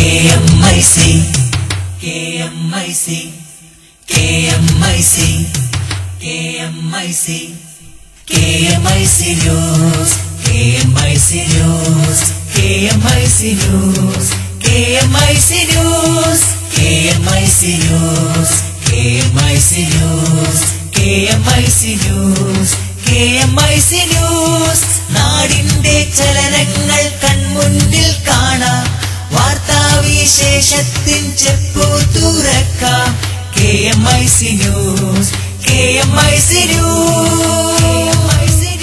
KMIC, KMIC, KMIC, KMIC, KMIC News, KMIC News, KMIC News, KMIC News, KMIC News, KMIC News, KMIC News, KMIC News, നാടിന്റെ ചലനങ്ങൾ കൺമുന്നിൽ കാണാം വാർത്താവിശേഷത്തിൻ ചെപ്പു തുറക്കാം K M I C news K M I C news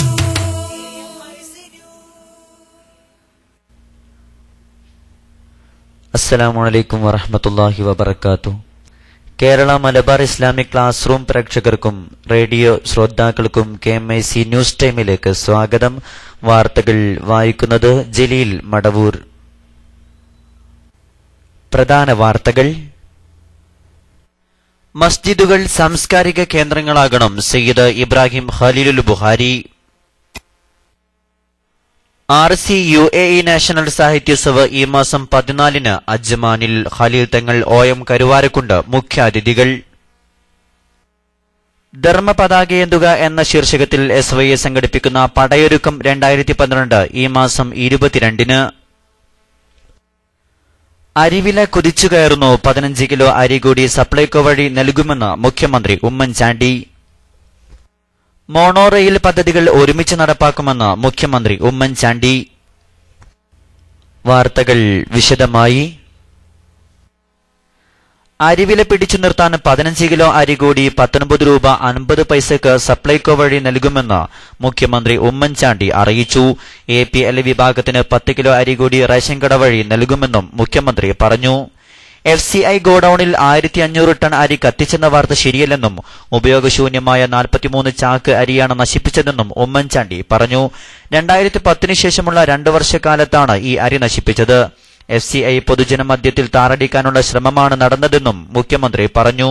അസ്സലാമു അലൈക്കും വറഹ്മത്തുള്ളാഹി വബറകാത്തു Kerala Malabar Islamic class room പ്രേക്ഷകർക്കും റേഡിയോ ശ്രോതാക്കൾക്കും K M I C news ടൈമിലേക്ക് സ്വാഗതം വാർത്തകൾ വായിക്കുന്നത് ജലീൽ മടവൂർ പ്രധാന വാർത്തകൾ മസ്ജിദുകൾ സാംസ്കാരിക കേന്ദ്രങ്ങളാകണം Sayyid Ibrahim Khalilul Bukhari R C U A E national Sahityotsav ഈ മാസം പതിനാലിന് അജ്മാനിൽ ഖലീൽ തങ്ങൾ ഒ എം കരുവാരക്കുണ്ട് മുഖ്യാതിഥികൾ ധർമ്മപതാകയേന്തുക എന്ന ശീർഷകത്തിൽ എസ് വൈ എ സംഘടിപ്പിക്കുന്ന പടയൊരുക്കം രണ്ടായിരത്തി പന്ത്രണ്ട് ഈ മാസം ഇരുപത്തിരണ്ടിന് അരിവില കുതിച്ചു കയറുന്നു പതിനഞ്ച് കിലോ അരി കൂടി സപ്ലൈകോ വഴി നൽകുമെന്ന് മുഖ്യമന്ത്രി ഉമ്മൻചാണ്ടി മോണോ റെയിൽ പദ്ധതികൾ ഒരുമിച്ച് നടപ്പാക്കുമെന്ന് മുഖ്യമന്ത്രി ഉമ്മൻചാണ്ടി വാർത്തകൾ വിശദമായി അരിവില പിടിച്ചു നിർത്താൻ പതിനഞ്ച് കിലോ അരി കൂടി പത്തൊൻപത് രൂപ അൻപത് പൈസക്ക് സപ്ലൈകോ വഴി നൽകുമെന്ന് മുഖ്യമന്ത്രി ഉമ്മൻചാണ്ടി അറിയിച്ചു എ പി എൽ വിഭാഗത്തിന് പത്ത് കിലോ അരി കൂടി റേഷൻ കട വഴി നൽകുമെന്നും മുഖ്യമന്ത്രി പറഞ്ഞു എഫ് സി ഐ ഗോഡൌണിൽ ആയിരത്തി അഞ്ഞൂറ് ടൺ അരി കത്തിച്ചെന്ന വാർത്ത ശരിയല്ലെന്നും ഉപയോഗശൂന്യമായ നാൽപ്പത്തിമൂന്ന് ചാക്ക് അരിയാണ് നശിപ്പിച്ചതെന്നും ഉമ്മൻചാണ്ടി പറഞ്ഞു രണ്ടായിരത്തി പത്തിന് ശേഷമുള്ള രണ്ടു വർഷക്കാലത്താണ് ഈ അരി നശിപ്പിച്ചത് എഫ് സി ഐ പൊതുജന മധ്യത്തിൽ താറടിക്കാനുള്ള ശ്രമമാണ് നടന്നതെന്നും മുഖ്യമന്ത്രി പറഞ്ഞു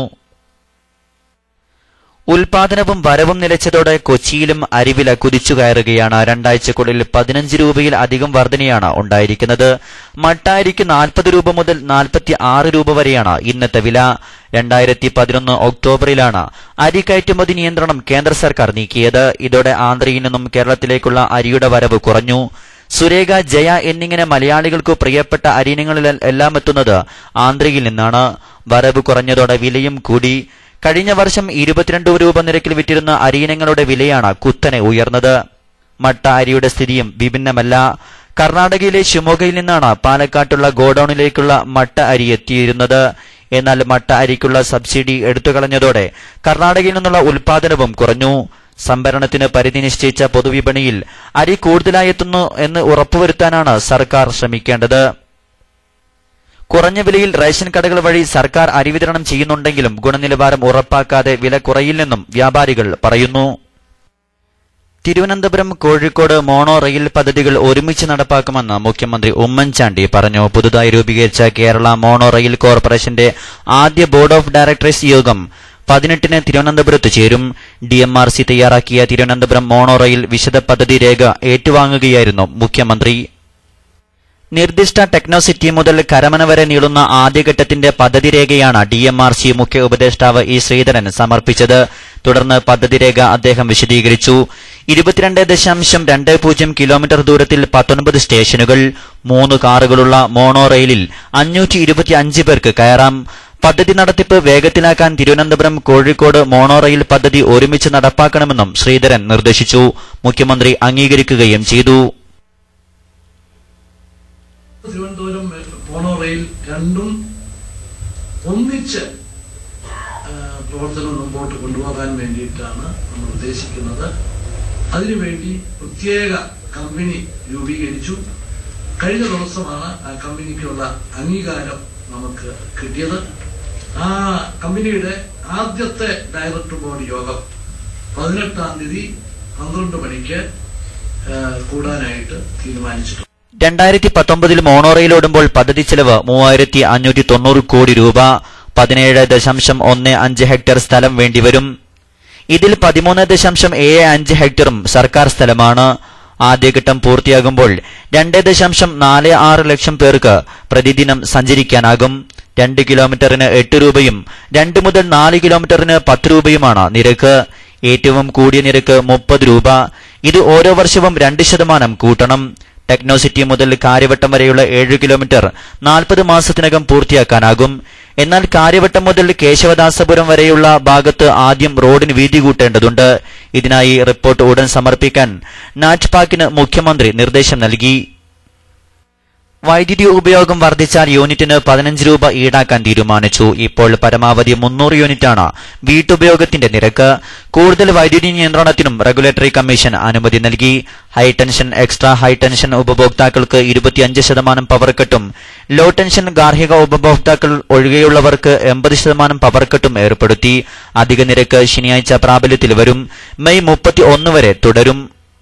ഉൽപാദനവും വരവും നിലച്ചതോടെ കൊച്ചിയിലും അരിവില കുതിച്ചു കയറുകയാണ് രണ്ടാഴ്ചക്കുള്ളിൽ പതിനഞ്ച് രൂപയിൽ അധികം വർധനയാണ് ഉണ്ടായിരിക്കുന്നത് മട്ട അരിക്ക് നാൽപ്പത് രൂപ മുതൽ നാൽപ്പത്തി ആറ് രൂപ വരെയാണ് ഇന്നത്തെ വില രണ്ടായിരത്തി പതിനൊന്ന് ഒക്ടോബറിലാണ് അരി കയറ്റുമതി നിയന്ത്രണം കേന്ദ്ര സർക്കാർ നീക്കിയത് ഇതോടെ ആന്ധ്രയിൽ നിന്നും കേരളത്തിലേക്കുള്ള അരിയുടെ വരവ് കുറഞ്ഞു സുരേഖ ജയ എന്നിങ്ങനെ മലയാളികൾക്ക് പ്രിയപ്പെട്ട അരിനങ്ങളിൽ എല്ലാം എത്തുന്നത് ആന്ധ്രയിൽ നിന്നാണ് വരവ് കുറഞ്ഞതോടെ വിലയും കൂടി കഴിഞ്ഞ വർഷം ഇരുപത്തിരണ്ട് രൂപ നിരക്കിൽ വിറ്റിരുന്ന അരിയിനങ്ങളുടെ വിലയാണ് കുത്തനെ ഉയർന്നത് മട്ട അരിയുടെ സ്ഥിതിയും വിഭിന്നമല്ല കർണാടകയിലെ ഷിമോഗയിൽ നിന്നാണ് പാലക്കാട്ടുള്ള ഗോഡൌണിലേക്കുള്ള മട്ട അരി എത്തിയിരുന്നത് എന്നാൽ മട്ട അരിക്കുള്ള സബ്സിഡി എടുത്തുകളഞ്ഞതോടെ കർണാടകയിൽ നിന്നുള്ള ഉൽപാദനവും കുറഞ്ഞു സംഭരണത്തിന് പരിധി നിശ്ചയിച്ച പൊതുവിപണിയിൽ അരി കൂടുതലായി എത്തുന്നു എന്ന് ഉറപ്പുവരുത്താനാണ് സർക്കാർ ശ്രമിക്കേണ്ടത് കുറഞ്ഞ വിലയിൽ റേഷൻ കടകൾ വഴി സർക്കാർ അരി വിതരണം ചെയ്യുന്നുണ്ടെങ്കിലും ഗുണനിലവാരം ഉറപ്പാക്കാതെ വില കുറയില്ലെന്നും വ്യാപാരികൾ പറയുന്നു തിരുവനന്തപുരം കോഴിക്കോട് മോണോ റെയിൽ പദ്ധതികൾ ഒരുമിച്ച് നടപ്പാക്കുമെന്ന് മുഖ്യമന്ത്രി ഉമ്മൻചാണ്ടി പറഞ്ഞു പുതുതായി രൂപീകരിച്ച കേരള മോണോ റെയിൽ കോർപ്പറേഷന്റെ ആദ്യ ബോർഡ് ഓഫ് ഡയറക്ടേഴ്സ് യോഗം പതിനെട്ടിന് തിരുവനന്തപുരത്ത് ചേരും ഡി എം ആർ സി തയ്യാറാക്കിയ തിരുവനന്തപുരം മോണോ റെയിൽ വിശദ പദ്ധതി രേഖ ഏറ്റുവാങ്ങുകയായിരുന്നു മുഖ്യമന്ത്രി നിർദ്ദിഷ്ട ടെക്നോസിറ്റി മുതൽ കരമന വരെ നീളുന്ന ആദ്യഘട്ടത്തിന്റെ പദ്ധതി രേഖയാണ് ഡി എം ആർ സി മുഖ്യ ഉപദേഷ്ടാവ് ഇ ശ്രീധരൻ സമർപ്പിച്ചത് തുടർന്ന് പദ്ധതി രേഖ അദ്ദേഹം വിശദീകരിച്ചു ഇരുപത്തിരണ്ട് ദശാംശം രണ്ട് പൂജ്യം കിലോമീറ്റർ ദൂരത്തിൽ പത്തൊൻപത് സ്റ്റേഷനുകൾ മൂന്ന് കാറുകളുള്ള മോണോ റെയിലിൽ അഞ്ഞൂറ്റി ഇരുപത്തി അഞ്ച് പേർക്ക് കയറാം പദ്ധതി നടത്തിപ്പ് വേഗത്തിലാക്കാൻ തിരുവനന്തപുരം കോഴിക്കോട് മോണോ റെയിൽ പദ്ധതി ഒരുമിച്ച് നടപ്പാക്കണമെന്നും ശ്രീധരൻ നിർദ്ദേശിച്ചു മുഖ്യമന്ത്രി അംഗീകരിക്കുകയും ചെയ്തു തിരുവനന്തപുരം മോണോ റെയിൽ രണ്ടും ഒന്നിച്ച് ആ, പ്രവർത്തനം മുമ്പോട്ട് കൊണ്ടുപോകാൻ വേണ്ടിയിട്ടാണ് നമ്മൾ ഉദ്ദേശിക്കുന്നത് അതിനുവേണ്ടി പ്രത്യേക കമ്പനി രൂപീകരിച്ചു കഴിഞ്ഞ ദിവസമാണ് ആ കമ്പനിക്കുള്ള അംഗീകാരം നമുക്ക് കിട്ടിയത് ആ കമ്പനിയുടെ ആദ്യത്തെ ഡയറക്ടർ ബോർഡ് യോഗം പതിനെട്ടാം തീയതി പന്ത്രണ്ട് മണിക്ക് ആ, കൂടാനായിട്ട് തീരുമാനിച്ചിട്ടുണ്ട് രണ്ടായിരത്തി പത്തൊമ്പതിൽ മോണോ റെയിൽ ഓടുമ്പോൾ പദ്ധതി ചെലവ് മൂവായിരത്തി അഞ്ഞൂറ്റി തൊണ്ണൂറ് കോടി രൂപ പതിനേഴ് ദശാംശം ഒന്ന് അഞ്ച് ഹെക്ടർ സ്ഥലം വേണ്ടിവരും ഇതിൽ പതിമൂന്ന് ദശാംശം ഏഴ് അഞ്ച് ഹെക്ടറും സർക്കാർ സ്ഥലമാണ് ആദ്യഘട്ടം പൂർത്തിയാകുമ്പോൾ രണ്ട് ദശാംശം നാല് ആറ് ലക്ഷം പേർക്ക് പ്രതിദിനം സഞ്ചരിക്കാനാകും രണ്ട് കിലോമീറ്ററിന് എട്ട് രൂപയും രണ്ട് മുതൽ നാല് കിലോമീറ്ററിന് പത്ത് രൂപയുമാണ് നിരക്ക് ഏറ്റവും കൂടിയ നിരക്ക് മുപ്പത് രൂപ ഇത് ഓരോ വർഷവും രണ്ട് ശതമാനം കൂട്ടണം ടെക്നോസിറ്റി മുതൽ കാര്യവട്ടം വരെയുള്ള ഏഴ് കിലോമീറ്റർ നാൽപ്പത് മാസത്തിനകം പൂർത്തിയാക്കാനാകും എന്നാൽ കാര്യവട്ടം മുതൽ കേശവദാസപുരം വരെയുള്ള ഭാഗത്ത് ആദ്യം റോഡിന് വീതി കൂട്ടേണ്ടതുണ്ട് ഇതിനായി റിപ്പോർട്ട് ഉടൻ സമർപ്പിക്കാൻ നാറ്റ്പാക്കിന് മുഖ്യമന്ത്രി നിർദ്ദേശം നൽകി വൈദ്യുതി ഉപയോഗം വർദ്ധിച്ചാൽ യൂണിറ്റിന് പതിനഞ്ച് രൂപ ഈടാക്കാൻ തീരുമാനിച്ചു ഇപ്പോൾ പരമാവധി മുന്നൂറ് യൂണിറ്റാണ് വീട്ടുപയോഗത്തിന്റെ നിരക്ക് കൂടുതൽ വൈദ്യുതി നിയന്ത്രണത്തിനും റെഗുലേറ്ററി കമ്മീഷൻ അനുമതി നൽകി ഹൈടെൻഷൻ എക്സ്ട്രാ ഹൈടെൻഷൻ ഉപഭോക്താക്കൾക്ക് ഇരുപത്തിയഞ്ച് ശതമാനം പവർ കട്ടും ലോ ടെൻഷൻ ഗാർഹിക ഉപഭോക്താക്കൾ ഒഴികെയുള്ളവർക്ക് എൺപത് ശതമാനം പവർ കട്ടും ഏർപ്പെടുത്തി അധിക നിരക്ക് ശനിയാഴ്ച പ്രാബല്യത്തിൽ വരും മെയ് മുപ്പത്തി ഒന്ന് വരെ തുടരും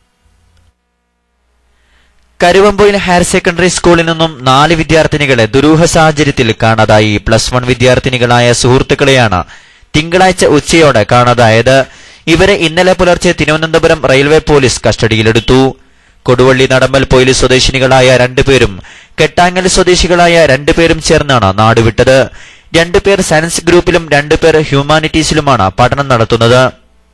കരുവമ്പൊയിൽ ഹയർ സെക്കൻഡറി സ്കൂളിൽ നിന്നും നാല് വിദ്യാർത്ഥിനികളെ ദുരൂഹ സാഹചര്യത്തിൽ കാണാതായി പ്ലസ് വൺ വിദ്യാർത്ഥിനികളായ സുഹൃത്തുക്കളെയാണ് തിങ്കളാഴ്ച ഉച്ചയോടെ കാണാതായത് ഇവരെ ഇന്നലെ പുലർച്ചെ തിരുവനന്തപുരം റെയിൽവേ പോലീസ് കസ്റ്റഡിയിലെടുത്തു കൊടുവള്ളി നടമ്പൽ പോലീസ് സ്വദേശിനികളായ രണ്ടുപേരും കെട്ടാങ്ങൽ സ്വദേശികളായ രണ്ടുപേരും ചേർന്നാണ് നാടുവിട്ടത് രണ്ടുപേർ സയൻസ് ഗ്രൂപ്പിലും രണ്ടുപേർ ഹ്യൂമാനിറ്റീസിലുമാണ് പഠനം നടത്തുന്നത്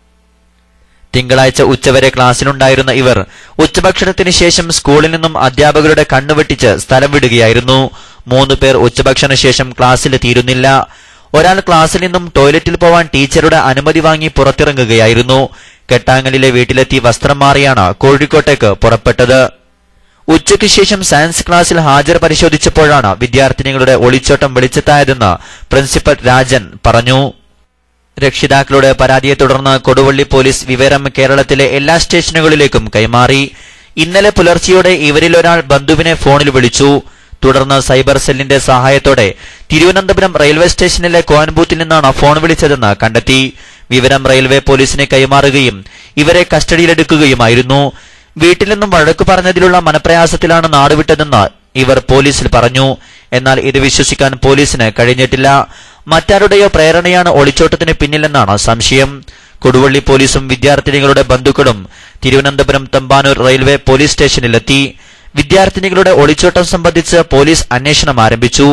തിങ്കളാഴ്ച ഉച്ചവരെ ക്ലാസ്സിലുണ്ടായിരുന്ന ഇവർ ഉച്ചഭക്ഷണത്തിന് ശേഷം സ്കൂളിൽ നിന്നും അധ്യാപകരുടെ കണ്ണുവെട്ടിച്ച് സ്ഥലം വിടുകയായിരുന്നു മൂന്ന് പേർ ഉച്ചഭക്ഷണ ശേഷം ക്ലാസ്സിലെത്തിയിരുന്നില്ല ഒരാൾ ക്ലാസ്സിൽ നിന്നും ടോയ്ലറ്റിൽ പോവാൻ ടീച്ചറുടെ അനുമതി വാങ്ങി പുറത്തിറങ്ങുകയായിരുന്നു കെട്ടാങ്ങലിലെ വീട്ടിലെത്തി വസ്ത്രം മാറിയാണ് കോഴിക്കോട്ടേക്ക് പുറപ്പെട്ടത് ഉച്ചയ്ക്ക് ശേഷം സയൻസ് ക്ലാസ്സിൽ ഹാജർ പരിശോധിച്ചപ്പോഴാണ് വിദ്യാർത്ഥിനികളുടെ ഒളിച്ചോട്ടം വെളിച്ചത്തായതെന്ന് പ്രിൻസിപ്പൽ രാജൻ പറഞ്ഞു രക്ഷിതാക്കളുടെ പരാതിയെ തുടർന്ന് കൊടുവള്ളി പോലീസ് വിവരം കേരളത്തിലെ എല്ലാ സ്റ്റേഷനുകളിലേക്കും കൈമാറി ഇന്നലെ പുലർച്ചെയോടെ ഇവരിൽ ഒരാൾ ബന്ധുവിനെ ഫോണിൽ വിളിച്ചു തുടർന്ന് സൈബർ സെല്ലിന്റെ സഹായത്തോടെ തിരുവനന്തപുരം റെയിൽവേ സ്റ്റേഷനിലെ കോയൻബൂത്തിൽ നിന്നാണ് ഫോൺ വിളിച്ചതെന്ന് കണ്ടെത്തി വിവരം റെയിൽവേ പോലീസിനെ കൈമാറുകയും ഇവരെ കസ്റ്റഡിയിലെടുക്കുകയുമായിരുന്നു വീട്ടിൽ നിന്നും വഴക്കു പറഞ്ഞതിലുള്ള മനപ്രയാസത്തിലാണ് നാടുവിട്ടതെന്ന് ഇവർ പോലീസിൽ പറഞ്ഞു എന്നാൽ ഇത് വിശ്വസിക്കാൻ പോലീസിന് കഴിഞ്ഞിട്ടില്ല മറ്റാരുടെയോ പ്രേരണയാണ് ഒളിച്ചോട്ടത്തിന് പിന്നിലെന്നാണ് സംശയം കൊടുവള്ളി പോലീസും വിദ്യാർത്ഥിനികളുടെ ബന്ധുക്കളും തിരുവനന്തപുരം തമ്പാനൂർ റെയിൽവേ പോലീസ് സ്റ്റേഷനിലെത്തി വിദ്യാർത്ഥിനികളുടെ ഒളിച്ചോട്ടം സംബന്ധിച്ച് പോലീസ് അന്വേഷണം ആരംഭിച്ചു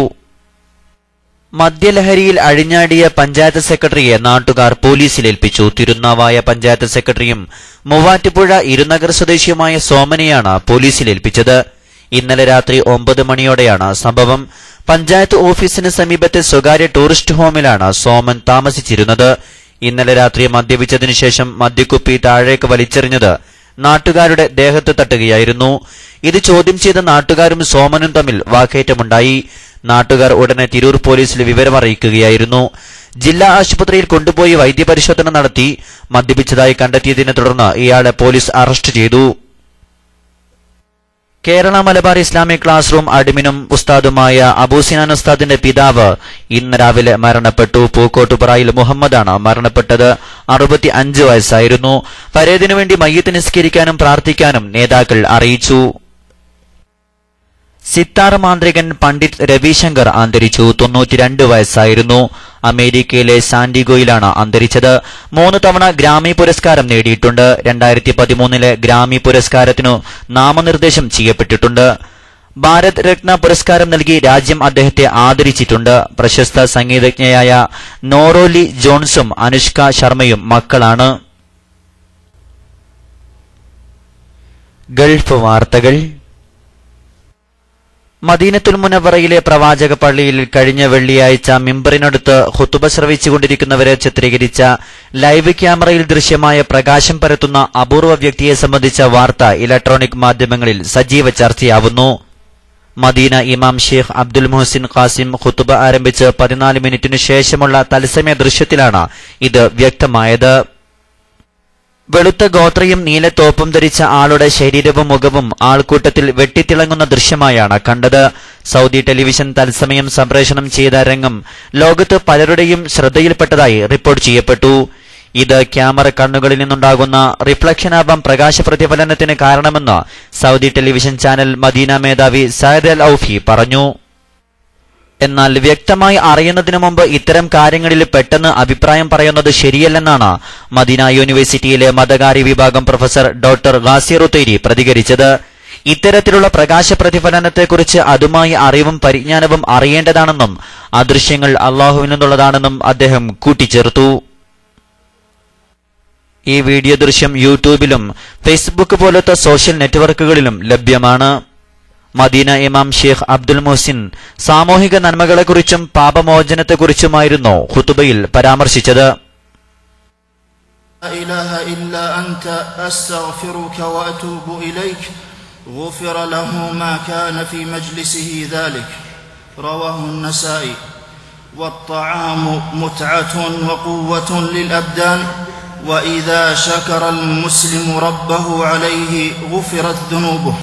മദ്യലഹരിയിൽ അഴിഞ്ഞാടിയ പഞ്ചായത്ത് സെക്രട്ടറിയെ നാട്ടുകാർ പോലീസിൽ ഏൽപ്പിച്ചു തിരുനാവായ പഞ്ചായത്ത് സെക്രട്ടറിയും മൂവാറ്റുപുഴ ഇരുനഗർ സ്വദേശിയുമായ സോമനെയാണ് പോലീസിൽ ഏൽപ്പിച്ചത് ഇന്നലെ രാത്രി ഒമ്പത് മണിയോടെയാണ് സംഭവം പഞ്ചായത്ത് ഓഫീസിന് സമീപത്തെ സ്വകാര്യ ടൂറിസ്റ്റ് ഹോമിലാണ് സോമൻ താമസിച്ചിരുന്നത് ഇന്നലെ രാത്രി മദ്യപിച്ചതിനു ശേഷം മദ്യക്കുപ്പി താഴേക്ക് വലിച്ചെറിഞ്ഞത് നാട്ടുകാരുടെ ദേഹത്ത് തട്ടുകയായിരുന്നു ഇത് ചോദ്യം ചെയ്ത നാട്ടുകാരും സോമനും തമ്മിൽ വാക്കേറ്റമുണ്ടായി നാട്ടുകാർ ഉടനെ തിരൂർ പോലീസിൽ വിവരമറിയിക്കുകയായിരുന്നു ജില്ലാ ആശുപത്രിയിൽ കൊണ്ടുപോയി വൈദ്യപരിശോധന നടത്തി മദ്യപിച്ചതായി കണ്ടെത്തിയതിനെ തുടർന്ന് ഇയാളെ പോലീസ് അറസ്റ്റ് ചെയ്തു Kerala Malabar Islamic class room അഡ്മിനും ഉസ്താദുമായ അബൂസിനാൻ ഉസ്താദിന്റെ പിതാവ് ഇന്ന് രാവിലെ മരണപ്പെട്ടു പൂക്കോട്ടുപുറയിൽ മുഹമ്മദാണ് മരണപ്പെട്ടത് അറുപത്തി അഞ്ച് വയസ്സായിരുന്നു പരേതിനു വേണ്ടി മയ്യത്ത് നിസ്കരിക്കാനും പ്രാർത്ഥിക്കാനും നേതാക്കൾ അറിയിച്ചു സിത്താർ മാന്ത്രികൻ പണ്ഡിറ്റ് രവിശങ്കർ അന്തരിച്ചു തൊണ്ണൂറ്റിരണ്ട് വയസ്സായിരുന്നു അമേരിക്കയിലെ സാന്റിഗോയിലാണ് അന്തരിച്ചത് മൂന്ന് തവണ ഗ്രാമി പുരസ്കാരം നേടിയിട്ടുണ്ട് രണ്ടായിരത്തി പതിമൂന്നിലെ ഗ്രാമി പുരസ്കാരത്തിനു നാമനിർദ്ദേശം ചെയ്യപ്പെട്ടിട്ടുണ്ട് ഭാരത് രത്ന പുരസ്കാരം നൽകി രാജ്യം അദ്ദേഹത്തെ ആദരിച്ചിട്ടുണ്ട് പ്രശസ്ത സംഗീതജ്ഞയായ നോറോലി ജോൺസും അനുഷ്ക ശർമ്മയും മക്കളാണ് ഗൾഫ് വാർത്തകൾ മദീനത്തുൽ മുനവറയിലെ പ്രവാചക പള്ളിയിൽ കഴിഞ്ഞ വെള്ളിയാഴ്ച മിമ്പറിനടുത്ത് ഹുത്തുബ ശ്രവിച്ചുകൊണ്ടിരിക്കുന്നവരെ ചിത്രീകരിച്ച ലൈവ് ക്യാമറയിൽ ദൃശ്യമായ പ്രകാശം പരത്തുന്ന അപൂർവ വ്യക്തിയെ സംബന്ധിച്ച വാർത്ത ഇലക്ട്രോണിക് മാധ്യമങ്ങളിൽ സജീവ ചർച്ചയാവുന്നു മദീന ഇമാം ഷെയ്ഖ് അബ്ദുൽ മുഹസിൻ ഖാസിം ഖുത്തുബ ആരംഭിച്ച് പതിനാല് മിനിറ്റിനു ശേഷമുള്ള തത്സമയ ദൃശ്യത്തിലാണ് ഇത് വ്യക്തമായത് വെളുത്ത ഗോത്രയും നീല തോപ്പും ധരിച്ച ആളുടെ ശരീരവും മുഖവും ആൾക്കൂട്ടത്തിൽ വെട്ടിത്തിളങ്ങുന്ന ദൃശ്യമായാണ് കണ്ടത് സൗദി ടെലിവിഷൻ തത്സമയം സംപ്രേഷണം ചെയ്ത രംഗം ലോകത്ത് പലരുടെയും ശ്രദ്ധയിൽപ്പെട്ടതായി റിപ്പോർട്ട് ചെയ്യപ്പെട്ടു ഇത് ക്യാമറ കണ്ണുകളിൽ നിന്നുണ്ടാകുന്ന റിഫ്ലക്ഷനാവാം പ്രകാശ പ്രതിഫലനത്തിന് കാരണമെന്ന് സൗദി ടെലിവിഷൻ ചാനൽ മദീന മേധാവി സയദ് അൽ ഔഫി പറഞ്ഞു എന്നാൽ വ്യക്തമായി അറിയുന്നതിനു മുമ്പ് ഇത്തരം കാര്യങ്ങളിൽ പെട്ടെന്ന് അഭിപ്രായം പറയുന്നത് ശരിയല്ലെന്നാണ് മദീന യൂണിവേഴ്സിറ്റിയിലെ മതകാര്യ വിഭാഗം പ്രൊഫസർ ഡോക്ടർ ഗാസിറുത്തേരി പ്രതികരിച്ചത് ഇത്തരത്തിലുള്ള പ്രകാശ പ്രതിഫലനത്തെക്കുറിച്ച് അതുമായി അറിവും പരിജ്ഞാനവും അറിയേണ്ടതാണെന്നും ആ ദൃശ്യങ്ങൾ അള്ളാഹുവിൽ നിന്നുള്ളതാണെന്നും അദ്ദേഹം കൂട്ടിച്ചേർത്തു ഈ വീഡിയോ ദൃശ്യം യൂട്യൂബിലും ഫേസ്ബുക്ക് പോലത്തെ സോഷ്യൽ നെറ്റ്വർക്കുകളിലും ലഭ്യമാണ് മദീന ഇമാം ഷെയ്ഖ് അബ്ദുൽ മുഹസിൻ സാമൂഹിക നന്മകളെക്കുറിച്ചും പാപമോചനത്തെക്കുറിച്ചുമായിരുന്നു ഖുതുബയിൽ പരാമർശിച്ചത് لا إله إلا أنت أستغفرك وأتوب إليك غفر له ما كان في مجلسه ذلك رواه النسائي والطعام متعة وقوة للأبدان وإذا شكر المسلم ربه عليه غفرت ذنوبه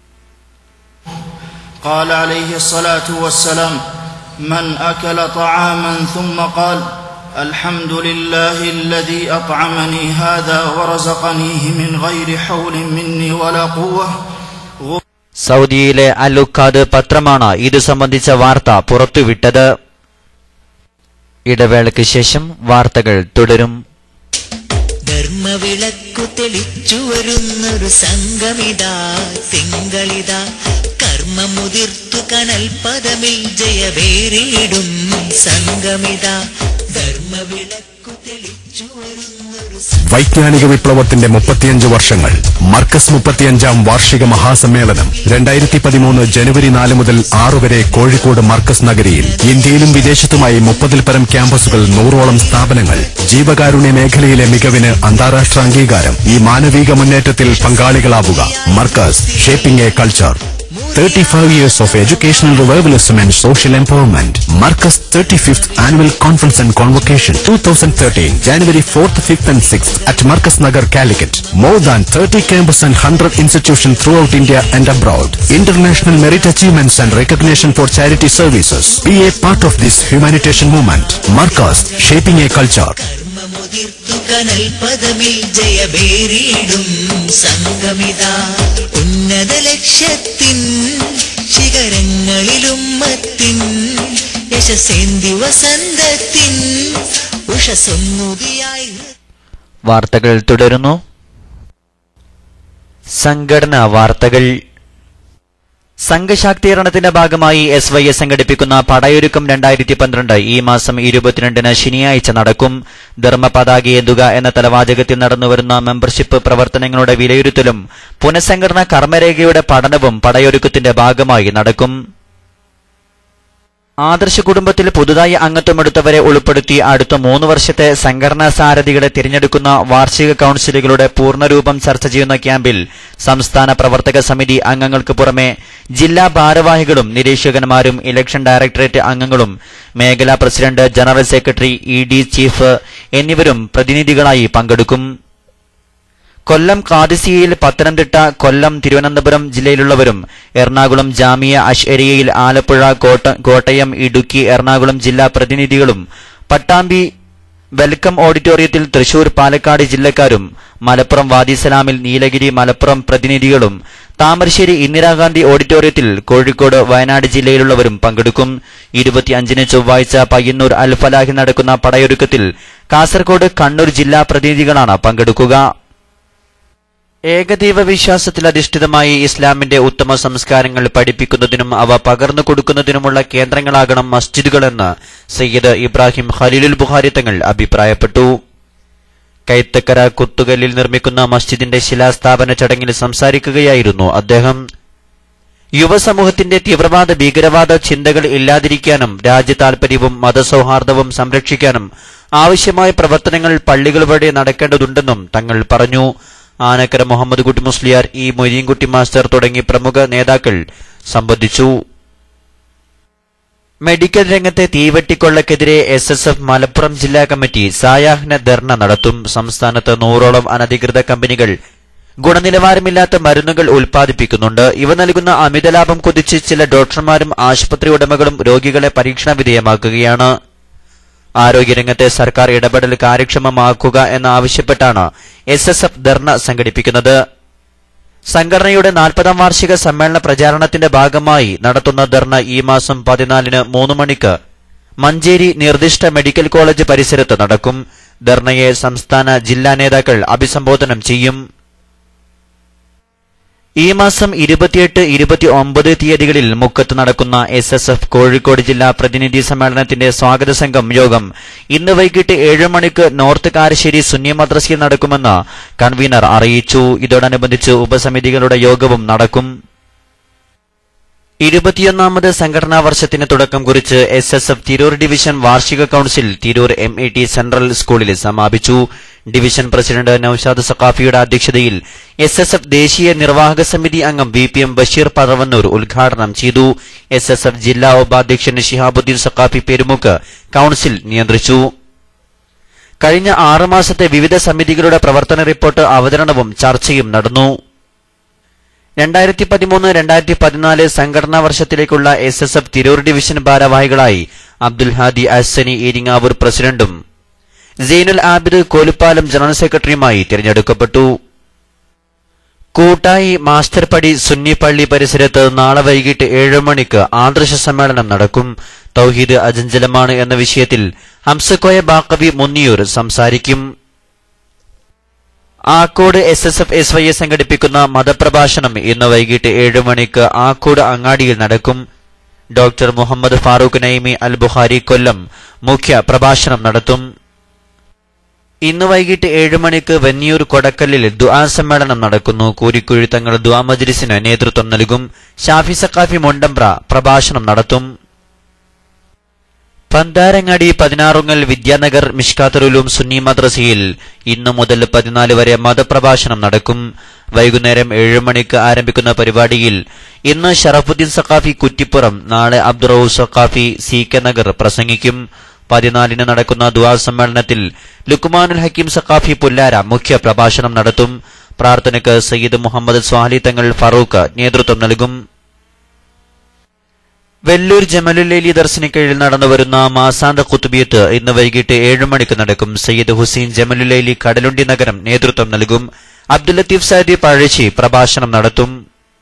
قال عليه الصلاة والسلام من أكل طعاما ثم قال الحمد لله الذي أطعمني هذا ورزقنيه من غير حول مني ولا قوة സൗദിയിലെ അലുക്കാദ് പത്രമാണ് ഇത് സംബന്ധിച്ച വാർത്ത പുറത്തുവിട്ടത് ഇടവേളയ്ക്ക് ശേഷം വാർത്തകൾ തുടരും ധർമ്മവിളക്കു തെളിച്ചു വരുന്നൊരു സംഗമിതാ തിങ്കളിതാ കർമ്മമുതിർത്തു കനൽ പദമിൽ ജയവേറിയിടും സംഗമിതാ ധർമ്മവിളക്കു തെളിച്ചു വരുന്നൊരു വൈജ്ഞാനിക വിപ്ലവത്തിന്റെ മുപ്പത്തിയഞ്ച് വർഷങ്ങൾ മർക്കസ് മുപ്പത്തിയഞ്ചാം വാർഷിക മഹാസമ്മേളനം രണ്ടായിരത്തി പതിമൂന്ന് ജനുവരി നാല് മുതൽ ആറ് വരെ കോഴിക്കോട് മർക്കസ് നഗരിയിൽ ഇന്ത്യയിലും വിദേശത്തുമായി മുപ്പതിൽ പരം ക്യാമ്പസുകൾ നൂറോളം സ്ഥാപനങ്ങൾ ജീവകാരുണ്യ മേഖലയിലെ മികവിന് അന്താരാഷ്ട്ര അംഗീകാരം ഈ മാനവിക മുന്നേറ്റത്തിൽ പങ്കാളികളാവുക Markaz shaping a culture 35 years of educational revivalism and social empowerment. Marcus 35th Annual Conference and Convocation 2013, January 4th, 5th and 6th at Marcus Nagar, Calicut. More than 30 campuses and 100 institutions throughout India and abroad. International merit achievements and recognition for charity services. Be a part of this humanitarian movement. Marcus, Shaping a Culture. കർമ്മമുതിർത്തു കനൽ പദമിൽ ജയവേറിയിടും സംഗമിതാ ഉന്നത ലക്ഷ്യത്തിൻ ശിഖരങ്ങളിലുമ്മത്തിൻ യശസേന്തി വസന്തത്തിൻ ഉഷസൊന്നുതിയായി വാർത്തകൾ തുടരുന്നു സംഘടനാ വാർത്തകൾ സംഘശാക്തീകരണത്തിന്റെ ഭാഗമായി S Y S സംഘടിപ്പിക്കുന്ന പടയൊരുക്കം രണ്ടായിരത്തി പന്ത്രണ്ട് ഈ മാസം ഇരുപത്തിരണ്ടിന് ശനിയാഴ്ച നടക്കും ധർമ്മപതാകയേന്തുക എന്ന തലവാചകത്തിൽ നടന്നുവരുന്ന മെമ്പർഷിപ്പ് പ്രവർത്തനങ്ങളുടെ വിലയിരുത്തലും പുനഃസംഘടന കർമ്മരേഖയുടെ പഠനവും പടയൊരുക്കത്തിന്റെ ഭാഗമായി നടക്കും ആദർശ കുടുംബത്തിൽ പുതുതായി അംഗത്വമെടുത്തവരെ ഉൾപ്പെടുത്തി അടുത്ത മൂന്ന് വർഷത്തെ സംഘടനാ സാരഥികളെ തിരഞ്ഞെടുക്കുന്ന വാർഷിക കൌൺസിലുകളുടെ പൂർണ്ണരൂപം ചർച്ച ചെയ്യുന്ന ക്യാമ്പിൽ സംസ്ഥാന പ്രവർത്തക സമിതി അംഗങ്ങൾക്ക് പുറമെ ജില്ലാ ഭാരവാഹികളും നിരീക്ഷകന്മാരും ഇലക്ഷൻ ഡയറക്ടറേറ്റ് അംഗങ്ങളും മേഖലാ president general secretary E D chief എന്നിവരും പ്രതിനിധികളായി പങ്കെടുക്കും കൊല്ലം കാദിസിയയിൽ പത്തനംതിട്ട കൊല്ലം തിരുവനന്തപുരം ജില്ലയിലുള്ളവരും എറണാകുളം ജാമിയ അഷ്അരിയയിൽ ആലപ്പുഴ കോട്ട- കോട്ടയം ഇടുക്കി എറണാകുളം ജില്ലാ പ്രതിനിധികളും പട്ടാമ്പി വെൽക്കം ഓഡിറ്റോറിയത്തിൽ തൃശൂർ പാലക്കാട് ജില്ലക്കാരും മലപ്പുറം വാദിസലാമിൽ നീലഗിരി മലപ്പുറം പ്രതിനിധികളും താമരശ്ശേരി ഇന്ദിരാഗാന്ധി ഓഡിറ്റോറിയത്തിൽ കോഴിക്കോട് വയനാട് ജില്ലയിലുള്ളവരും പങ്കെടുക്കും ഇരുപത്തിയഞ്ചിന് ചൊവ്വാഴ്ച പയ്യന്നൂർ അൽഫലാഹിൽ നടക്കുന്ന പടയൊരുക്കത്തിൽ കാസർഗോഡ് കണ്ണൂർ ജില്ലാ പ്രതിനിധികളാണ് പങ്കെടുക്കുക ഏകദൈവ വിശ്വാസത്തിൽ അധിഷ്ഠിതമായി ഇസ്ലാമിന്റെ ഉത്തമ സംസ്കാരങ്ങൾ പഠിപ്പിക്കുന്നതിനും അവ പകർന്നു കൊടുക്കുന്നതിനുമുള്ള കേന്ദ്രങ്ങളാകണം മസ്ജിദുകളെന്ന് സയ്യിദ് ഇബ്രാഹിം ഖലീലുൽ ബുഖാരി തങ്ങൾ അഭിപ്രായപ്പെട്ടു കൈത്തക്കര കുത്തുകല്ലിൽ നിർമ്മിക്കുന്ന മസ്ജിദിന്റെ ശിലാസ്ഥാപന ചടങ്ങിൽ സംസാരിക്കുകയായിരുന്നു അദ്ദേഹം യുവസമൂഹത്തിന്റെ തീവ്രവാദ ഭീകരവാദ ചിന്തകൾ ഇല്ലാതിരിക്കാനും രാജ്യ താൽപര്യവും മതസൗഹാർദ്ദവും സംരക്ഷിക്കാനും ആവശ്യമായ പ്രവർത്തനങ്ങൾ പള്ളികൾ വഴി നടക്കേണ്ടതുണ്ടെന്നും തങ്ങൾ പറഞ്ഞു ആനക്കര മുഹമ്മദ് കുട്ടി മുസ്ലിയാർ ഇ മൊയ്തീൻകുട്ടി മാസ്റ്റർ തുടങ്ങി പ്രമുഖ നേതാക്കൾ സംബന്ധിച്ചു മെഡിക്കൽ രംഗത്തെ തീവെട്ടിക്കൊള്ളക്കെതിരെ എസ് എസ് എഫ് മലപ്പുറം ജില്ലാ കമ്മിറ്റി സായാഹ്ന ധർണ നടത്തും സംസ്ഥാനത്ത് നൂറോളം അനധികൃത കമ്പനികൾ ഗുണനിലവാരമില്ലാത്ത മരുന്നുകൾ ഉൽപ്പാദിപ്പിക്കുന്നുണ്ട് ഇവ നൽകുന്ന അമിതലാഭം കുതിച്ച് ചില ഡോക്ടർമാരും ആശുപത്രി ഉടമകളും രോഗികളെ പരീക്ഷണ വിധേയമാക്കുകയാണ് ആരോഗ്യരംഗത്തെ സർക്കാർ ഇടപെടൽ കാര്യക്ഷമമാക്കുക എന്നാവശ്യപ്പെട്ടാണ് എസ് എസ് എഫ് ധർണ സംഘടിപ്പിക്കുന്നത് സംഘടനയുടെ നാൽപ്പതാം വാർഷിക സമ്മേളന പ്രചാരണത്തിന്റെ ഭാഗമായി നടത്തുന്ന ധർണ ഈ മാസം പതിനാലിന് മൂന്ന് മണിക്ക് മഞ്ചേരി നിർദ്ദിഷ്ട മെഡിക്കൽ കോളേജ് പരിസരത്ത് നടക്കും ധർണയെ സംസ്ഥാന ജില്ലാ നേതാക്കൾ അഭിസംബോധനം ചെയ്യും ഈ മാസം ഇരുപത്തിയെട്ട് ഇരുപത്തി ഒമ്പത് തീയതികളിൽ മുക്കത്ത് നടക്കുന്ന എസ് എസ് എഫ് കോഴിക്കോട് ജില്ലാ പ്രതിനിധി സമ്മേളനത്തിന്റെ സ്വാഗത സംഘം യോഗം ഇന്ന് വൈകിട്ട് ഏഴ് മണിക്ക് നോർത്ത് കാരശ്ശേരി സുന്നി മദ്രസയിൽ നടക്കുമെന്ന് കൺവീനർ അറിയിച്ചു ഇതോടനുബന്ധിച്ച് ഉപസമിതികളുടെ യോഗവും നടക്കും ഇരുപത്തിയൊന്നാമത് സംഘടനാ വർഷത്തിന് തുടക്കം കുറിച്ച് S S F Tirur division വാർഷിക council Tirur M E T central സ്കൂളിൽ സമാപിച്ചു ഡിവിഷൻ പ്രസിഡന്റ് നൌഷാദ് സഖാഫിയുടെ അധ്യക്ഷതയിൽ എസ് എസ് എഫ് ദേശീയ നിർവാഹക സമിതി അംഗം V P M Basheer Paravannur ഉദ്ഘാടനം ചെയ്തു എസ് എസ് എഫ് ജില്ലാ ഉപാധ്യക്ഷൻ ഷിഹാബുദ്ദീൻ സഖാഫി പെരുമുക്ക് കൌൺസിൽ നിയന്ത്രിച്ചു കഴിഞ്ഞ ആറ് മാസത്തെ വിവിധ സമിതികളുടെ പ്രവർത്തന റിപ്പോർട്ട് അവതരണവും ചർച്ചയും നടന്നു രണ്ടായിരത്തി പതിമൂന്ന് രണ്ടായിരത്തി പതിനാല് സംഘടനാ വർഷത്തിലേക്കുള്ള S S F Tirur division ഭാരവാഹികളായി അബ്ദുൽ ഹാദി അഹ്സനി ഈരിങ്ങാവൂർ പ്രസിഡന്റും സൈനുൽ ആബിദ് കോലുപ്പാലം ജനറൽ സെക്രട്ടറിയുമായി തിരഞ്ഞെടുക്കപ്പെട്ടു കൂട്ടായി മാസ്റ്റർ പടി സുന്നിപ്പള്ളി പരിസരത്ത് നാളെ വൈകിട്ട് ഏഴ് മണിക്ക് ആദർശ സമ്മേളനം നടക്കും തൗഹീദ് അജഞ്ചലമാണ് എന്ന വിഷയത്തിൽ ഹംസക്കോയ ബാക്കവി മുന്നിയൂർ സംസാരിക്കും Akkode S S F S Y A സംഘടിപ്പിക്കുന്ന മതപ്രഭാഷണം ഇന്ന് വൈകിട്ട് ഏഴ് മണിക്ക് ആക്കോട് അങ്ങാടിയിൽ നടക്കും ഡോക്ടർ മുഹമ്മദ് ഫാറൂഖ് നൈമി അൽ ബുഖാരി കൊല്ലം മുഖ്യ പ്രഭാഷണം നടത്തും ഇന്ന് വൈകിട്ട് ഏഴ് മണിക്ക് വെന്നിയൂർ കൊടക്കല്ലിൽ ദുആ സമ്മേളനം നടക്കുന്നു കൂരിക്കുഴി തങ്ങൾ ദുആ മജ്ലിസിന് നേതൃത്വം നൽകും ഷാഫി സക്കാഫി മുണ്ടമ്പ്ര പ്രഭാഷണം നടത്തും പന്താരങ്ങാടി പതിനാറുങ്ങൽ വിദ്യാനഗർ മിഷ്കാത്തറുലും സുന്നി മദ്രസയിൽ ഇന്നു മുതൽ പതിനാല് വരെ മതപ്രഭാഷണം നടക്കും വൈകുന്നേരം ഏഴ് മണിക്ക് ആരംഭിക്കുന്ന പരിപാടിയിൽ ഇന്ന് ഷറഫുദ്ദീൻ സഖാഫി കുറ്റിപ്പുറം നാളെ അബ്ദുറൌഫ് സഖാഫി സി കെ നഗർ പ്രസംഗിക്കും പതിനാലിന് നടക്കുന്ന ദുആ സമ്മേളനത്തിൽ ലുക്മാനുൽ ഹക്കീം സഖാഫി പുല്ലാര മുഖ്യ പ്രഭാഷണം നടത്തും പ്രാർത്ഥനയ്ക്ക് സയ്യിദ് മുഹമ്മദ് സ്വാലി തങ്ങൾ ഫറൂഖ് നേതൃത്വം നൽകും വെല്ലൂർ ജമലുലേലി ദർശന കീഴിൽ നടന്നുവരുന്ന മാസാന്ത കുത്തുബിയത്ത് ഇന്ന് വൈകിട്ട് ഏഴ് മണിക്ക് നടക്കും സയ്യിദ് ഹുസൈൻ ജമലുലേലി കടലുണ്ടി നഗരം നേതൃത്വം നൽകും അബ്ദുൽ ലത്തീഫ് സാദി പഴശ്ശി പ്രഭാഷണം നടത്തും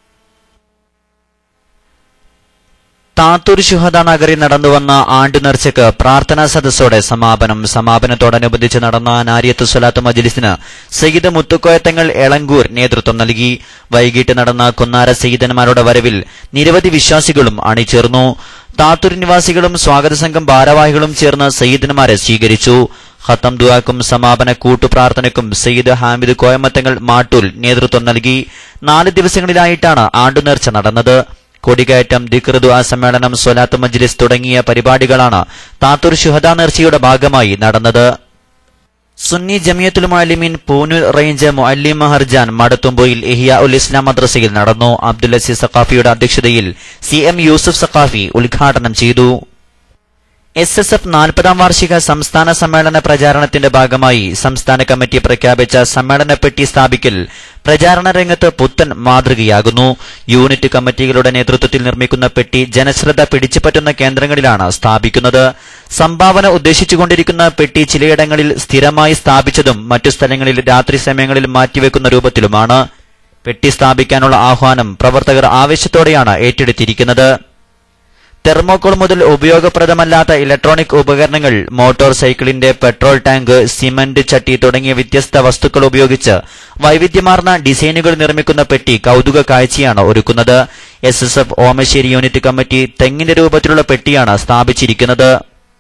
താത്തൂർ ശുഹദ നഗറിൽ നടന്നുവന്ന ആണ്ടു നേർച്ചയ്ക്ക് പ്രാർത്ഥനാ സദസ്സോടെ സമാപനം സമാപനത്തോടനുബന്ധിച്ച് നടന്ന നാരിയത്ത് സ്വലാത്ത് മജ്ലിസിന് സയ്യിദ് മുത്തുക്കോയത്തങ്ങൾ എളങ്കൂർ നേതൃത്വം നൽകി വൈകിട്ട് നടന്ന കൊന്നാര സയ്യിദന്മാരുടെ വരവിൽ നിരവധി വിശ്വാസികളും അണിചേർന്നു താത്തൂർ നിവാസികളും സ്വാഗത സംഘം ഭാരവാഹികളും ചേർന്ന് സയ്യിദന്മാരെ സ്വീകരിച്ചു ഖത്തം ദുആക്കും സമാപന കൂട്ടുപ്രാർത്ഥനയ്ക്കും സയ്യിദ് ഹാമിദ് കോയമത്തങ്ങൾ മാട്ടൂൽ നേതൃത്വം നൽകി നാല് ദിവസങ്ങളിലായിട്ടാണ് ആണ്ടുനേർച്ച നടന്നത് കൊടികയറ്റം ദിക്റുദുആ സമ്മേളനം സ്വലാത്ത് മജ്ലിസ് തുടങ്ങിയ പരിപാടികളാണ് താത്തൂർ ശുഹദാ നേർച്ചയുടെ ഭാഗമായി നടന്നത് സുന്നി ജമിയത്തുൽ മുഅല്ലിമീൻ പൂനൂർ റേഞ്ച് മുഅല്ലിം മഹർജാൻ മടത്തുമ്പോയിൽ ഇഹിയ ഉൽ ഇസ്ലാം മദ്രസയിൽ നടന്നു അബ്ദുൽ അസീസ് സഖാഫിയുടെ അധ്യക്ഷതയിൽ സി എം യൂസുഫ് സഖാഫി ഉദ്ഘാടനം ചെയ്തു എസ് എസ് എഫ് നാൽപ്പതാം വാർഷിക സംസ്ഥാന സമ്മേളന പ്രചാരണത്തിന്റെ ഭാഗമായി സംസ്ഥാന കമ്മിറ്റി പ്രഖ്യാപിച്ച സമ്മേളന പെട്ടി സ്ഥാപിക്കൽ പ്രചാരണ രംഗത്ത് പുത്തൻ മാതൃകയാകുന്നു യൂണിറ്റ് കമ്മിറ്റികളുടെ നേതൃത്വത്തിൽ നിർമ്മിക്കുന്ന പെട്ടി ജനശ്രദ്ധ പിടിച്ചുപറ്റുന്ന കേന്ദ്രങ്ങളിലാണ് സ്ഥാപിക്കുന്നത് സംഭാവന ഉദ്ദേശിച്ചുകൊണ്ടിരിക്കുന്ന പെട്ടി ചിലയിടങ്ങളിൽ സ്ഥിരമായി സ്ഥാപിച്ചതും മറ്റു സ്ഥലങ്ങളിൽ രാത്രി സമയങ്ങളിൽ മാറ്റിവെക്കുന്ന രൂപത്തിലുമാണ് പെട്ടി സ്ഥാപിക്കാനുള്ള ആഹ്വാനം പ്രവർത്തകർ ആവേശത്തോടെയാണ് ഏറ്റെടുത്തിരിക്കുന്നത് തെർമോക്കോൾ മുതൽ ഉപയോഗപ്രദമല്ലാത്ത ഇലക്ട്രോണിക് ഉപകരണങ്ങൾ മോട്ടോർ സൈക്കിളിന്റെ പെട്രോൾ ടാങ്ക് സിമന്റ് ചട്ടി തുടങ്ങിയ വ്യത്യസ്ത വസ്തുക്കൾ ഉപയോഗിച്ച് വൈവിധ്യമാർന്ന ഡിസൈനുകൾ നിർമ്മിക്കുന്ന പെട്ടി കൗതുക കാഴ്ചയാണ് ഒരുക്കുന്നത് S S F Omassery unit committee തെങ്ങിന്റെ രൂപത്തിലുള്ള പെട്ടിയാണ് സ്ഥാപിച്ചിരിക്കുന്നത്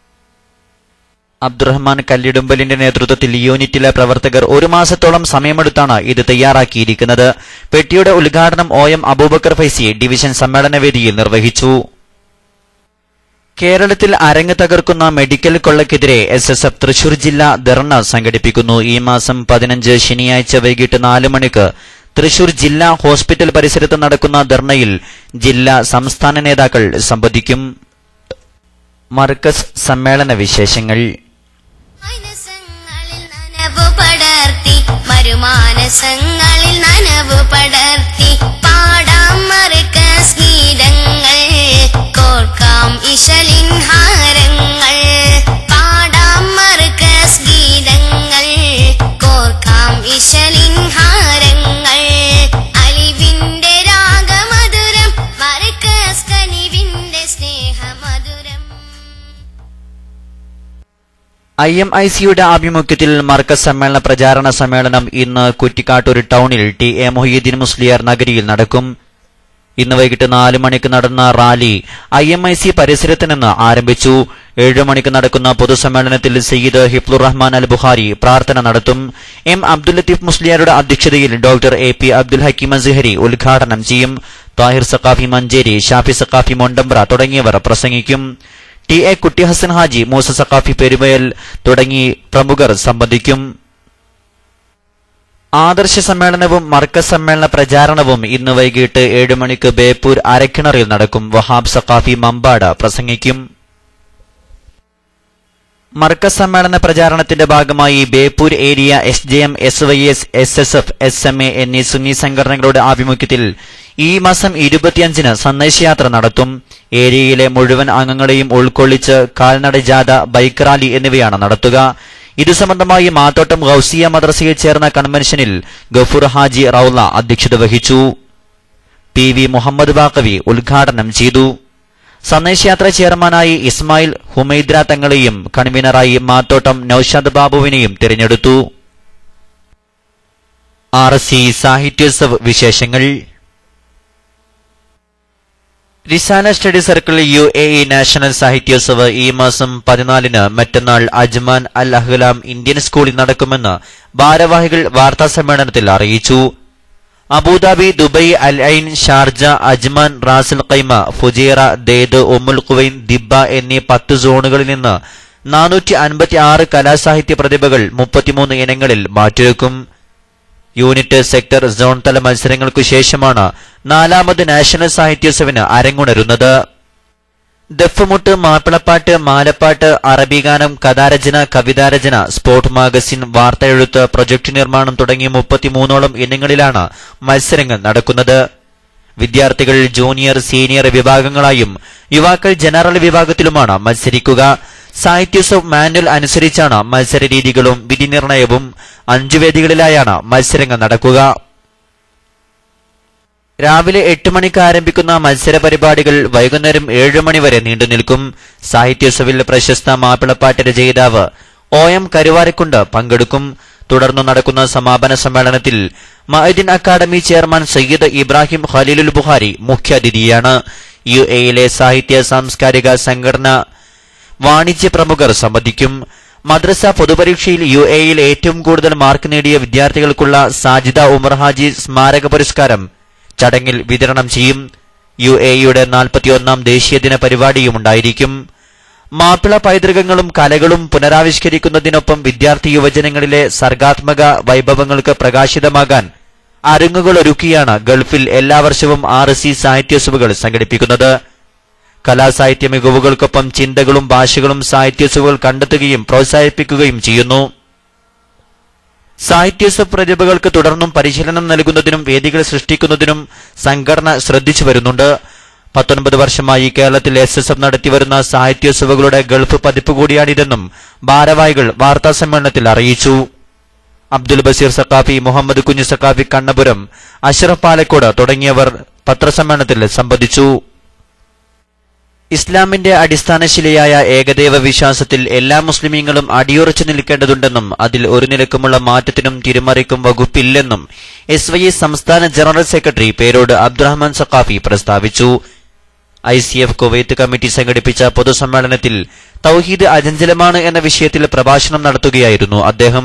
അബ്ദുറഹ്മാൻ കല്ലിടുമ്പലിന്റെ നേതൃത്വത്തിൽ യൂണിറ്റിലെ പ്രവർത്തകർ ഒരു മാസത്തോളം സമയമെടുത്താണ് ഇത് തയ്യാറാക്കിയിരിക്കുന്നത് പെട്ടിയുടെ ഉദ്ഘാടനം O M Abubakar Faizi division സമ്മേളനവേദിയിൽ നിർവഹിച്ചു കേരളത്തിൽ അരങ്ങ് തകർക്കുന്ന മെഡിക്കൽ കൊള്ളക്കെതിരെ എസ് എസ് എഫ് തൃശൂർ ജില്ല ധർണ സംഘടിപ്പിക്കുന്നു ഈ മാസം പതിനഞ്ച് ശനിയാഴ്ച വൈകിട്ട് നാല് മണിക്ക് തൃശൂർ ജില്ലാ ഹോസ്പിറ്റൽ പരിസരത്ത് നടക്കുന്ന ധർണയിൽ ജില്ലാ സംസ്ഥാന നേതാക്കൾ സംബന്ധിക്കും മർക്കസ് സമ്മേളന വിശേഷങ്ങൾ മനസ്സങ്ങളിൽ നനവു പടർത്തി മരുമാനസങ്ങളിൽ നനവു പടർത്തി പാടാം മറുക്കസ് ഗീതങ്ങൾ കോർക്കാം ഇശലിൻ ഹാരങ്ങൾ പാടാം മറുക്കസ് ഗീതങ്ങൾ കോർക്കാം ഇശലിൻ ഹാരങ്ങൾ അലിവിൻ കനിവിന്റെ സ്നേഹമധുരം ഐ എം ഐ സിയുടെ ആഭിമുഖ്യത്തിൽ മർക്കസ് സമ്മേളന പ്രചാരണ സമ്മേളനം ഇന്ന് കുറ്റിക്കാട്ടൂർ ടൗണിൽ ടി എ മൊഹീദ്ദീൻ മുസ്ലിയാർ നഗരിയിൽ നടക്കും ഇന്ന് വൈകിട്ട് നാല് മണിക്ക് നടന്ന rally I M I C പരിസരത്ത് നിന്ന് ആരംഭിച്ചു ഏഴു മണിക്ക് നടക്കുന്ന പൊതുസമ്മേളനത്തിൽ സയ്യിദ് ഹിഫ്ലുർ റഹ്മാൻ അൽ ബുഖാരി പ്രാർത്ഥന നടത്തും എം അബ്ദുൽ ലത്തീഫ് മുസ്ലിയാരുടെ അധ്യക്ഷതയിൽ doctor A P Abdul Hakeem Azhari ഉദ്ഘാടനം ചെയ്യും താഹിർ സക്കാഫി മഞ്ചേരി ഷാഫി സക്കാഫി മൊണ്ടമ്പ്ര തുടങ്ങിയവർ പ്രസംഗിക്കും ടി എ കുട്ടി ഹസൻ ഹാജി മൂസ സക്കാഫി പെരുവയൽ തുടങ്ങി പ്രമുഖർ സംബന്ധിക്കും ആദർശ സമ്മേളനവും മർക്കസ് സമ്മേളന പ്രചാരണവും ഇന്ന് വൈകിട്ട് ഏഴ് മണിക്ക് ബേപ്പൂർ അരക്കിണറിൽ നടക്കും വഹാബ് സക്കാഫി മമ്പാട് പ്രസംഗിക്കും മർക്കസ് സമ്മേളന പ്രചാരണത്തിന്റെ ഭാഗമായി Beypore area S J M S Y S S S F F S M A Sunni സംഘടനകളുടെ ആഭിമുഖ്യത്തിൽ ഈ മാസം ഇരുപത്തിയഞ്ചിന് സന്ദേശയാത്ര നടത്തും ഏരിയയിലെ മുഴുവൻ അംഗങ്ങളെയും ഉൾക്കൊള്ളിച്ച് കാൽനട ജാഥ ബൈക്ക് റാലി എന്നിവയാണ് നടത്തുക ഇത് സംബന്ധമായി മാത്തോട്ടം ഗൌസിയ മദ്രസയിൽ ചേർന്ന കൺവെൻഷനിൽ ഗഫൂർ ഹാജി റൌല അധ്യക്ഷത വഹിച്ചു പി വി മുഹമ്മദ് ബാക്കവി ഉദ്ഘാടനം ചെയ്തു സന്ദേശയാത്ര ചെയർമാനായി ഇസ്മായിൽ ഹുമൈദ്ര തങ്ങളെയും കൺവീനറായി മാത്തോട്ടം നൌഷാദ് ബാബുവിനെയും തിരഞ്ഞെടുത്തു ആർ സി സാഹിത്യോത്സവ് വിശേഷങ്ങൾ Rizana study circle U A E national Sahityotsav ഈ മാസം പതിനാലിന് മറ്റന്നാൾ അജ്മാൻ അൽ അഹ്ലാം ഇന്ത്യൻ സ്കൂളിൽ നടക്കുമെന്ന് ഭാരവാഹികൾ വാർത്താ സമ്മേളനത്തിൽ അറിയിച്ചു Abu Dhabi Dubai Al Ain Sharjah Ajman Ras al Khaimah Fujairah ദേദ് ഉമ്മുൽ ഖുവൈൻ ദിബ്ബ എന്നീ പത്ത് സോണുകളിൽ നിന്ന് നാനൂറ്റി അൻപത്തി ആറ് കലാസാഹിത്യ പ്രതിഭകൾ മുപ്പത്തിമൂന്ന് ഇനങ്ങളിൽ മാറ്റിവെക്കും യൂണിറ്റ് സെക്ടർ സോൺ തല മത്സരങ്ങൾക്കു ശേഷമാണ് നാലാമത് നാഷണൽ സാഹിത്യോത്സവിന് അരങ്ങുണരുന്നത് ദഫ്മുട്ട് മാപ്പിളപ്പാട്ട് മാലപ്പാട്ട് അറബിഗാനം കഥാരചന കവിതാരചന സ്പോർട് മാഗസിൻ വാർത്ത എഴുത്ത് പ്രൊജക്ട് നിർമ്മാണം തുടങ്ങി മുപ്പത്തിമൂന്നോളം ഇനങ്ങളിലാണ് മത്സരങ്ങൾ നടക്കുന്നത് വിദ്യാർത്ഥികൾ ജൂനിയർ സീനിയർ വിഭാഗങ്ങളായും യുവാക്കൾ ജനറൽ വിഭാഗത്തിലുമാണ് മത്സരിക്കുക സാഹിത്യോത്സവ് മാനുവൽ അനുസരിച്ചാണ് മത്സര രീതികളും വിധിനിർണയവും അഞ്ചു വേദികളിലായാണ് മത്സരങ്ങൾ നടക്കുക രാവിലെ എട്ട് മണിക്ക് ആരംഭിക്കുന്ന മത്സര പരിപാടികൾ വൈകുന്നേരം ഏഴ് മണി വരെ നീണ്ടുനിൽക്കും സാഹിത്യോത്സവിൽ പ്രശസ്ത മാപ്പിളപ്പാട്ട് രചയിതാവ് ഒ എം കരുവാരക്കുണ്ട് പങ്കെടുക്കും തുടർന്ന് നടക്കുന്ന സമാപന സമ്മേളനത്തിൽ മഹദിൻ അക്കാദമി ചെയർമാൻ സയ്യിദ് ഇബ്രാഹിം ഖലീലുൽ ബുഹാരി മുഖ്യാതിഥിയാണ് യു എയിലെ സാഹിത്യ സാംസ്കാരിക സംഘടന വാണിജ്യ പ്രമുഖർ സംബന്ധിക്കും മദ്രസ പൊതുപരീക്ഷയിൽ യു എയിൽ ഏറ്റവും കൂടുതൽ മാർക്ക് നേടിയ വിദ്യാർത്ഥികൾക്കുള്ള സാജിദ ഉമർ ഹാജി സ്മാരക പുരസ്കാരം ചടങ്ങിൽ വിതരണം ചെയ്യും യു എയുടെ നാൽപ്പത്തിയൊന്നാം ദേശീയദിന പരിപാടിയും ഉണ്ടായിരിക്കും മാപ്പിള പൈതൃകങ്ങളും കലകളും പുനരാവിഷ്കരിക്കുന്നതിനൊപ്പം വിദ്യാർത്ഥി യുവജനങ്ങളിലെ സർഗാത്മക വൈഭവങ്ങൾക്ക് പ്രകാശിതമാകാൻ അരങ്ങുകൾ ഒരുക്കിയാണ് ഗൾഫിൽ എല്ലാ വർഷവും ആർ എസ് സി സാഹിത്യോത്സവങ്ങൾ സംഘടിപ്പിക്കുന്നത് കലാസാഹിത്യ മികവുകൾക്കൊപ്പം ചിന്തകളും ഭാഷകളും സാഹിത്യോത്സവങ്ങൾ കണ്ടെത്തുകയും പ്രോത്സാഹിപ്പിക്കുകയും ചെയ്യുന്നു സാഹിത്യോത്സവ പ്രതിഭകൾക്ക് തുടർന്നും പരിശീലനം നൽകുന്നതിനും വേദികൾ സൃഷ്ടിക്കുന്നതിനും സംഘടന ശ്രദ്ധിച്ചു വരുന്നുണ്ട് പത്തൊൻപത് വർഷമായി കേരളത്തിൽ എസ് എസ് എഫ് നടത്തിവരുന്ന സാഹിത്യോത്സവങ്ങളുടെ ഗൾഫ് പതിപ്പ് കൂടിയാണിതെന്നും ഭാരവാഹികൾ വാർത്താസമ്മേളനത്തിൽ അറിയിച്ചു അബ്ദുൽ ബസീർ സക്കാഫി മുഹമ്മദ് കുഞ്ഞു സക്കാഫി കണ്ണപുരം അഷ്റഫ് പാലക്കോട് തുടങ്ങിയവർ പത്രസമ്മേളനത്തിൽ സംബന്ധിച്ചു ഇസ്ലാമിന്റെ അടിസ്ഥാനശിലയായ ഏകദൈവ വിശ്വാസത്തിൽ എല്ലാ മുസ്ലിമീങ്ങളും അടിയുറച്ചു നിൽക്കേണ്ടതുണ്ടെന്നും അതിൽ ഒരു നിലക്കുമുള്ള മാറ്റത്തിനും തിരുമറിക്കും വകുപ്പില്ലെന്നും എസ് വൈ എസ് സംസ്ഥാന ജനറൽ സെക്രട്ടറി പേരോട് അബ്ദുറഹ്മാൻ സക്കാഫി പ്രസ്താവിച്ചു I C F Kuwait committee സംഘടിപ്പിച്ച പൊതുസമ്മേളനത്തിൽ തൗഹീദ് അജഞ്ചലമാണ് എന്ന വിഷയത്തിൽ പ്രഭാഷണം നടത്തുകയായിരുന്നു അദ്ദേഹം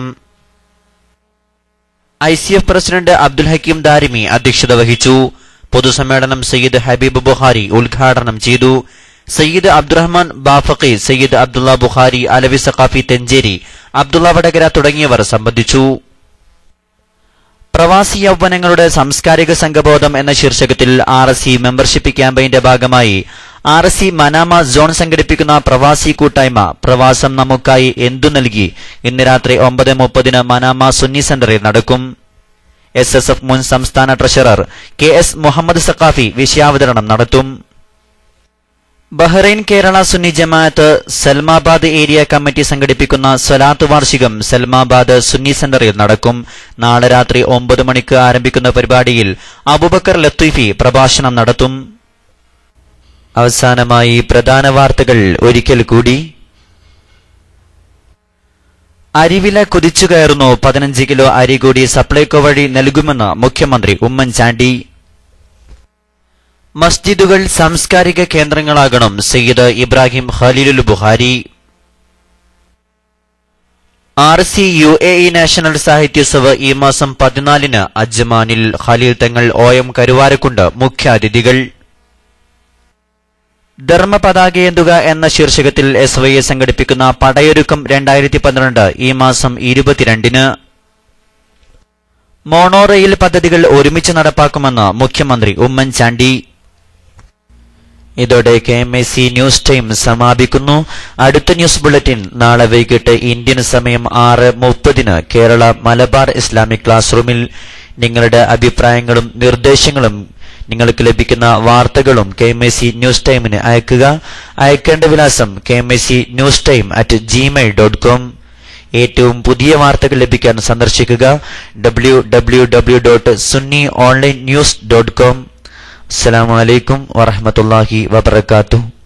I C F president Abdul Hakeem Darimi അധ്യക്ഷത വഹിച്ചു പൊതുസമ്മേളനം സയ്യിദ് ഹബീബ് ബുഹാരി ഉദ്ഘാടനം ചെയ്തു സയ്യിദ് അബ്ദുറഹ്മാൻ ബാഫക്കി സയ്യിദ് അബ്ദുള്ള ബുഹാരി അലവി സഖാഫി തെഞ്ചേരി അബ്ദുള്ള വടകര തുടങ്ങിയവർ സംബന്ധിച്ചു പ്രവാസി യൗവനങ്ങളുടെ സാംസ്കാരിക സംഘബോധം എന്ന ശീർഷകത്തിൽ ആർ എസ് സി മെമ്പർഷിപ്പ് ക്യാമ്പയിന്റെ ഭാഗമായി R S C Manama zone സംഘടിപ്പിക്കുന്ന പ്രവാസി കൂട്ടായ്മ പ്രവാസം നമുക്കായി എന്തു നൽകി ഇന്ന് രാത്രി ഒമ്പത് മുപ്പതിന് മനാമ സുന്നി സെന്ററിൽ നടക്കും എസ് എസ് എഫ് മുൻ സംസ്ഥാന treasurer K S Muhammad Saqafi വിഷയാവതരണം നടത്തും Bahrain Kerala Sunni Jamaath Salmabad area committee സംഘടിപ്പിക്കുന്ന സ്വലാത്ത് വാർഷികം സൽമാബാദ് സുന്നി സെന്ററിൽ നടക്കും നാളെ രാത്രി ഒമ്പത് മണിക്ക് ആരംഭിക്കുന്ന പരിപാടിയിൽ അബുബക്കർ ലത്തീഫി പ്രഭാഷണം നടത്തും അവസാനമായി പ്രധാന വാർത്തകൾ ഒരിക്കൽ കൂടി അരിവില കുതിച്ചു കയറുന്നു പതിനഞ്ച് കിലോ അരി കൂടി സപ്ലൈകോ വഴി നൽകുമെന്ന് മുഖ്യമന്ത്രി ഉമ്മൻചാണ്ടി മസ്ജിദുകൾ സാംസ്കാരിക കേന്ദ്രങ്ങളാകണം Sayyid Ibrahim Khalilul Bukhari R C U A E national Sahityotsav ഈ മാസം പതിനാലിന് അജ്മാനിൽ ഖലീൽ തങ്ങൾ ഒ എം കരുവാരക്കുണ്ട് മുഖ്യാതിഥികൾ ധർമ്മപതാകയേന്തുക എന്ന ശീർഷകത്തിൽ എസ് വൈ എ സംഘടിപ്പിക്കുന്ന പടയൊരുക്കം രണ്ടായിരത്തി പന്ത്രണ്ട് ഈ മാസം ഇരുപത്തിരണ്ടിന് മോണോ റെയിൽ പദ്ധതികൾ ഒരുമിച്ച് നടപ്പാക്കുമെന്ന് മുഖ്യമന്ത്രി ഉമ്മൻചാണ്ടി ഇതോടെ K M A C news time സമാപിക്കുന്നു അടുത്ത ന്യൂസ് ബുള്ളറ്റിൻ നാളെ വൈകിട്ട് ഇന്ത്യൻ സമയം ആറ് മുപ്പതിന് കേരള മലബാർ ഇസ്ലാമിക് ക്ലാസ് റൂമിൽ നിങ്ങളുടെ അഭിപ്രായങ്ങളും നിർദ്ദേശങ്ങളും നിങ്ങൾക്ക് ലഭിക്കുന്ന വാർത്തകളും K M A C news ടൈമിന് അയക്കുക അയക്കേണ്ട വിലാസം K M A C news time at Gmail dot com ഏറ്റവും പുതിയ വാർത്തകൾ ലഭിക്കാൻ സന്ദർശിക്കുക W W W dot Sunni online news dot com അസ്സലാമു അലൈക്കും വറഹമത്തല്ലാഹി വബർക്കാത്തു